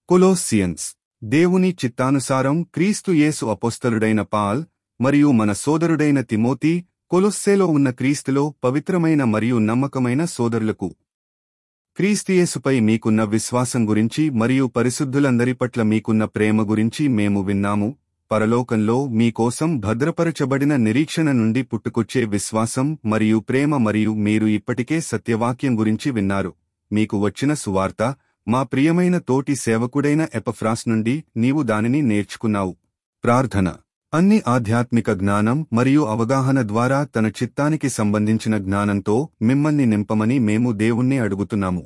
కొలోసియన్స్ దేవుని చిత్తానుసారం క్రీస్తు యేసు అపోస్తలుడైన పాల్ మరియు మన సోదరుడైన తిమోతి కొలొస్సేలో ఉన్న క్రీస్తులో పవిత్రమైన మరియు నమ్మకమైన సోదరులకు క్రీస్తుయేసుపై మీకున్న విశ్వాసం గురించి మరియు పరిశుద్ధులందరి పట్ల మీకున్న ప్రేమ గురించి మేము విన్నాము పరలోకంలో మీకోసం భద్రపరచబడిన నిరీక్షణ నుండి పుట్టుకొచ్చే విశ్వాసం మరియు ప్రేమ మరియు మీరు ఇప్పటికే సత్యవాక్యం గురించి విన్నారు మీకు వచ్చిన సువార్త మా ప్రియమైన తోటి సేవకుడైన ఎపఫ్రాస్ నుండి నీవు దానిని నేర్చుకున్నావు ప్రార్థన అన్ని ఆధ్యాత్మిక జ్ఞానం మరియు అవగాహన ద్వారా తన చిత్తానికి సంబంధించిన జ్ఞానంతో మిమ్మల్ని నింపమని మేము దేవుణ్ణి అడుగుతున్నాము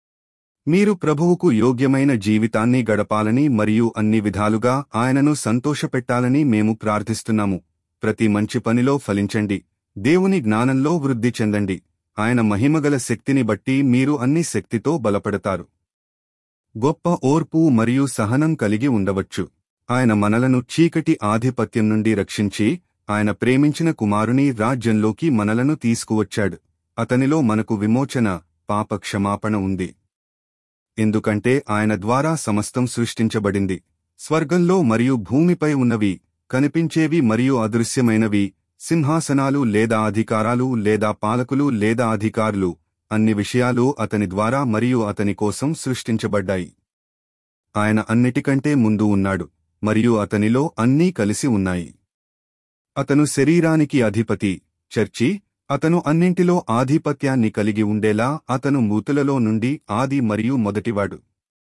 మీరు ప్రభువుకు యోగ్యమైన జీవితాన్ని గడపాలని మరియు అన్ని విధాలుగా ఆయనను సంతోషపెట్టాలని మేము ప్రార్థిస్తున్నాము ప్రతి మంచి పనిలో ఫలించండి దేవుని జ్ఞానంలో వృద్ధి చెందండి ఆయన మహిమగల శక్తిని బట్టి మీరు అన్ని శక్తితో బలపడతారు గొప్ప ఓర్పు మరియు సహనం కలిగి ఉండవచ్చు ఆయన మనలను చీకటి ఆధిపత్యం నుండి రక్షించి ఆయన ప్రేమించిన కుమారుని రాజ్యంలోకి మనలను తీసుకువచ్చాడు అతనిలో మనకు విమోచన పాప క్షమాపణ ఉంది ఎందుకంటే ఆయన ద్వారా సమస్తం సృష్టించబడింది స్వర్గంలో మరియు భూమిపై ఉన్నవి కనిపించేవి మరియు అదృశ్యమైనవి సింహాసనాలు లేదా అధికారాలు లేదా పాలకులు లేదా అధికారులు అన్ని విషయాలు అతని ద్వారా మరియు అతని కోసం సృష్టించబడ్డాయి ఆయన అన్నిటికంటే ముందు ఉన్నాడు మరియు అతనిలో అన్నీ కలిసి ఉన్నాయి అతను శరీరానికి అధిపతి చర్చి అతను అన్నింటిలో ఆధిపత్యాన్ని కలిగి ఉండేలా అతను మూతులలో నుండి ఆది మరియు మొదటివాడు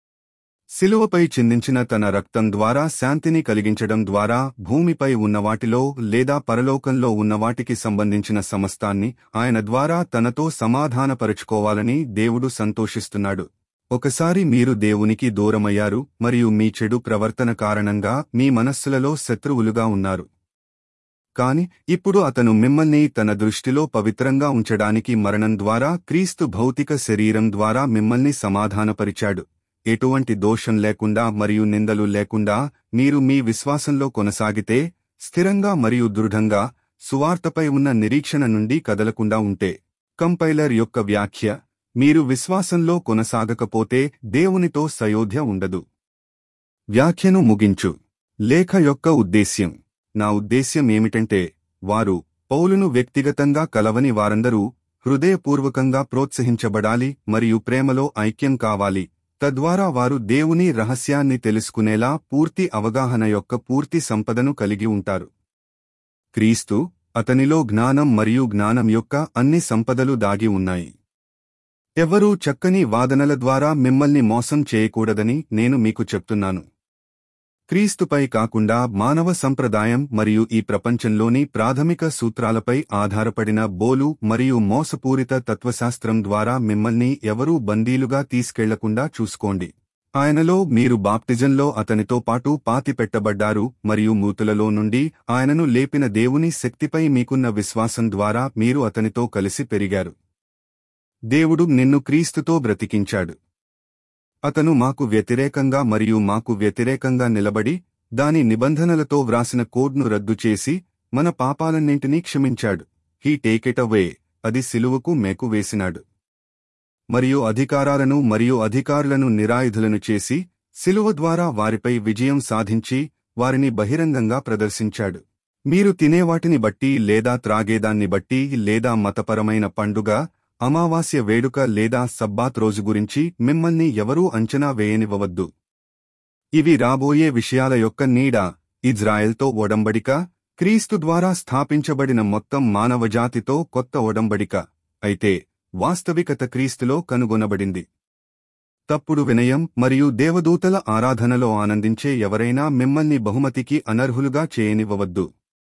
శిలువపై చిందించిన తన రక్తం ద్వారా శాంతిని కలిగించడం ద్వారా భూమిపై ఉన్నవాటిలో లేదా పరలోకంలో ఉన్నవాటికి సంబంధించిన సమస్తాన్ని ఆయన ద్వారా తనతో సమాధానపరుచుకోవాలని దేవుడు సంతోషిస్తున్నాడు ఒకసారి మీరు దేవునికి దూరమయ్యారు మరియు మీ చెడు ప్రవర్తన కారణంగా మీ మనస్సులలో శత్రువులుగా ఉన్నారు కాని ఇప్పుడు అతను మిమ్మల్ని తన దృష్టిలో పవిత్రంగా ఉంచడానికి మరణం ద్వారా క్రీస్తు భౌతిక శరీరం ద్వారా మిమ్మల్ని సమాధానపరిచాడు ఎటువంటి దోషం లేకుండా మరియు నిందలు లేకుండా మీరు మీ విశ్వాసంలో కొనసాగితే స్థిరంగా మరియు దృఢంగా సువార్తపై ఉన్న నిరీక్షణ నుండి కదలకుండా ఉంటే కంపైలర్ యొక్క వ్యాఖ్య మీరు విశ్వాసంలో కొనసాగకపోతే దేవునితో సయోధ్య ఉండదు వ్యాఖ్యను ముగించు లేఖ యొక్క ఉద్దేశ్యం నా ఉద్దేశ్యం ఏమిటంటే వారు పౌలును వ్యక్తిగతంగా కలవని వారందరూ హృదయపూర్వకంగా ప్రోత్సహించబడాలి మరియు ప్రేమలో ఐక్యం కావాలి తద్వారా వారు దేవుని రహస్యాన్ని తెలుసుకునేలా పూర్తి అవగాహన యొక్క పూర్తి సంపదను కలిగి ఉంటారు క్రీస్తు అతనిలో జ్ఞానం మరియు జ్ఞానం యొక్క అన్ని సంపదలు దాగి ఉన్నాయి ఎవరూ చక్కని వాదనల ద్వారా మిమ్మల్ని మోసం చేయకూడదని నేను మీకు చెప్తున్నాను క్రీస్తుపై కాకుండా మానవ సంప్రదాయం మరియు ఈ ప్రపంచంలోని ప్రాథమిక సూత్రాలపై ఆధారపడిన బోలు మరియు మోసపూరిత తత్వశాస్త్రం ద్వారా మిమ్మల్ని ఎవరూ బందీలుగా తీసుకెళ్లకుండా చూసుకోండి ఆయనలో మీరు బాప్టిజంలో అతనితో పాటు పాతిపెట్టబడ్డారు మరియు మూతులలో నుండి ఆయనను లేపిన దేవుని శక్తిపై మీకున్న విశ్వాసం ద్వారా మీరు అతనితో కలిసి పెరిగారు దేవుడు నిన్ను క్రీస్తుతో బ్రతికించాడు అతను మాకు వ్యతిరేకంగా మరియు మాకు వ్యతిరేకంగా నిలబడి దాని నిబంధనలతో వ్రాసిన కోడ్ను రద్దు చేసి మన పాపాలన్నింటినీ క్షమించాడు హీ టేకెట్ అవే అది సిలువకు మేకు వేసినాడు మరియు అధికారాలను మరియు అధికారులను నిరాయుధులను చేసి సిలువ ద్వారా వారిపై విజయం సాధించి వారిని బహిరంగంగా ప్రదర్శించాడు మీరు తినేవాటిని బట్టి లేదా త్రాగేదాన్ని బట్టి లేదా మతపరమైన పండుగ అమావాస్య వేడుక లేదా సబ్బాత్ రోజు గురించి మిమ్మల్ని ఎవరూ అంచనా వేయనివ్వవద్దు ఇవి రాబోయే విషయాల యొక్క నీడ ఇజ్రాయెల్తో ఒడంబడిక క్రీస్తు ద్వారా స్థాపించబడిన మొత్తం మానవజాతితో కొత్త ఒడంబడిక అయితే వాస్తవికత క్రీస్తులో కనుగొనబడింది తప్పుడు వినయం మరియు దేవదూతల ఆరాధనలో ఆనందించే ఎవరైనా మిమ్మల్ని బహుమతికి అనర్హులుగా చేయనివ్వవద్దు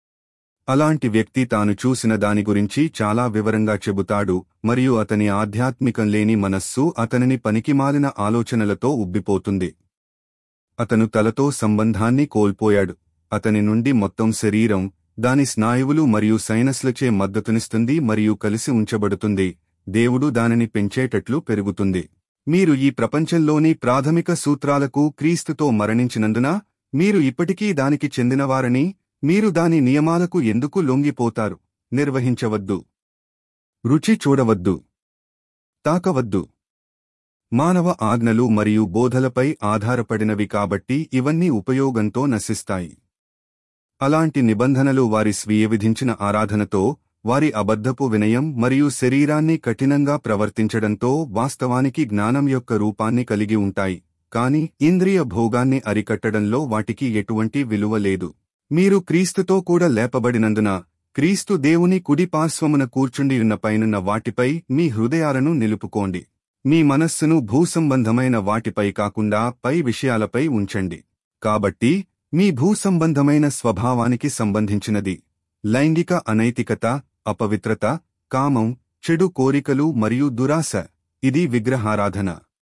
అలాంటి వ్యక్తి తాను చూసిన దాని గురించి చాలా వివరంగా చెబుతాడు మరియు అతని ఆధ్యాత్మికం లేని మనస్సు అతనిని పనికిమాలిన ఆలోచనలతో ఉబ్బిపోతుంది అతను తలతో సంబంధాన్ని కోల్పోయాడు అతని నుండి మొత్తం శరీరం దాని స్నాయువులు మరియు సైనస్లచే మద్దతునిస్తుంది మరియు కలిసి ఉంచబడుతుంది దేవుడు దానిని పెంచేటట్లు పెరుగుతుంది మీరు ఈ ప్రపంచంలోని ప్రాథమిక సూత్రాలకు క్రీస్తుతో మరణించినందున మీరు ఇప్పటికీ దానికి చెందినవారని మీరు దాని నియమాలకు ఎందుకు లొంగిపోతారు నిర్వహించవద్దు రుచి చూడవద్దు తాకవద్దు మానవ ఆజ్ఞలు మరియు బోధలపై ఆధారపడినవి కాబట్టి ఇవన్నీ ఉపయోగంతో నశిస్తాయి అలాంటి నిబంధనలు వారి స్వీయ విధించిన ఆరాధనతో వారి అబద్ధపు వినయం మరియు శరీరాన్ని కఠినంగా ప్రవర్తించడంతో వాస్తవానికి జ్ఞానం యొక్క రూపాన్ని కలిగి ఉంటాయి కాని ఇంద్రియ భోగాన్ని అరికట్టడంలో వాటికి ఎటువంటి విలువ లేదు మీరు క్రీస్తుతో కూడా లేపబడినందున క్రీస్తు దేవుని కుడి పార్శ్వమున కూర్చుండియున్న పైనున్న వాటిపై మీ హృదయాలను నిలుపుకోండి మీ మనస్సును భూసంబంధమైన వాటిపై కాకుండా పై విషయాలపై ఉంచండి కాబట్టి మీ భూసంబంధమైన స్వభావానికి సంబంధించినది లైంగిక అనైతికత అపవిత్రత కామం చెడు కోరికలు మరియు దురాశ ఇది విగ్రహారాధన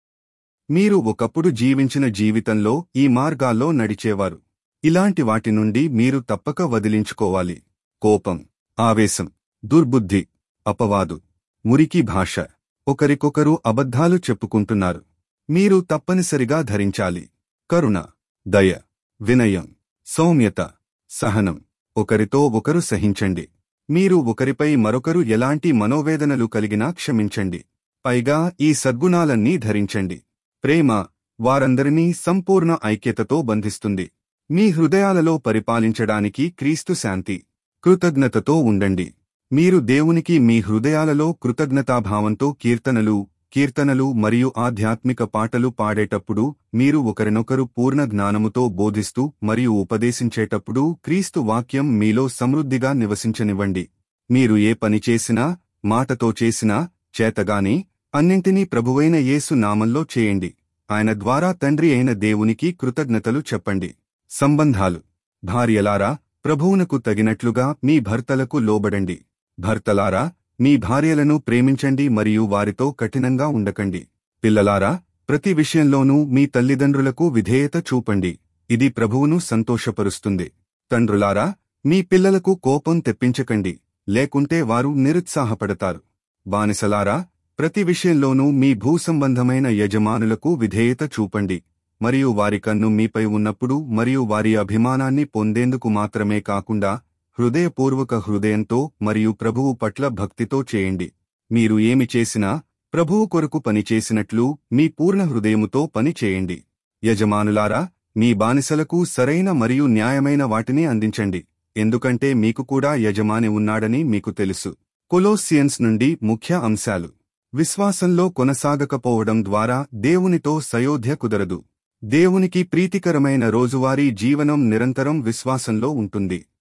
మీరు ఒకప్పుడు జీవించిన జీవితంలో ఈ మార్గాల్లో నడిచేవారు ఇలాంటి వాటి నుండి మీరు తప్పక వదిలించుకోవాలి కోపం ఆవేశం దుర్బుద్ధి అపవాదు మురికి భాష ఒకరికొకరు అబద్ధాలు చెప్పుకుంటున్నారు మీరు తప్పనిసరిగా ధరించాలి కరుణ దయ వినయం సౌమ్యత సహనం ఒకరితో ఒకరు సహించండి మీరు ఒకరిపై మరొకరు ఎలాంటి మనోవేదనలు కలిగినా క్షమించండి పైగా ఈ సద్గుణాలన్నీ ధరించండి ప్రేమ వారందరినీ సంపూర్ణ ఐక్యతతో బంధిస్తుంది మీ హృదయాలలో పరిపాలించడానికి క్రీస్తు శాంతి కృతజ్ఞతతో ఉండండి మీరు దేవునికి మీ హృదయాలలో కృతజ్ఞతాభావంతో కీర్తనలు కీర్తనలు మరియు ఆధ్యాత్మిక పాటలు పాడేటప్పుడు మీరు ఒకరినొకరు పూర్ణ జ్ఞానముతో బోధిస్తూ మరియు ఉపదేశించేటప్పుడు క్రీస్తు వాక్యం మీలో సమృద్ధిగా నివసించనివ్వండి మీరు ఏ పని చేసినా మాటతో చేసినా చేతగాని అన్నింటినీ ప్రభువైన యేసు నామంలో చేయండి ఆయన ద్వారా తండ్రి అయిన దేవునికి కృతజ్ఞతలు చెప్పండి సంబంధాలు భార్యలారా ప్రభువునకు తగినట్లుగా మీ భర్తలకు లోబడండి భర్తలారా మీ భార్యలను ప్రేమించండి మరియు వారితో కఠినంగా ఉండకండి పిల్లలారా ప్రతి విషయంలోనూ మీ తల్లిదండ్రులకు విధేయత చూపండి ఇది ప్రభువును సంతోషపరుస్తుంది తండ్రులారా మీ పిల్లలకు కోపం తెప్పించకండి లేకుంటే వారు నిరుత్సాహపడతారు బానిసలారా ప్రతి విషయంలోనూ మీ భూసంబంధమైన యజమానులకు విధేయత చూపండి మరియు వారి కన్ను మీపై ఉన్నప్పుడు మరియు వారి అభిమానాన్ని పొందేందుకు మాత్రమే కాకుండా హృదయపూర్వక హృదయంతో మరియు ప్రభువు పట్ల భక్తితో చేయండి మీరు ఏమి చేసినా ప్రభువు కొరకు పని చేసినట్లు మీ పూర్ణ హృదయముతో పని చేయండి యజమానులారా మీ బానిసలకు సరైన మరియు న్యాయమైన వాటిని అందించండి ఎందుకంటే మీకు కూడా యజమాని ఉన్నాడని మీకు తెలుసు కొలోసియన్స్ నుండి ముఖ్య అంశాలు విశ్వాసంలో కొనసాగకపోవడం ద్వారా దేవునితో సయోధ్య కుదరదు దేవునికి ప్రీతికరమైన రోజువారీ జీవనం నిరంతరం విశ్వాసంలో ఉంటుంది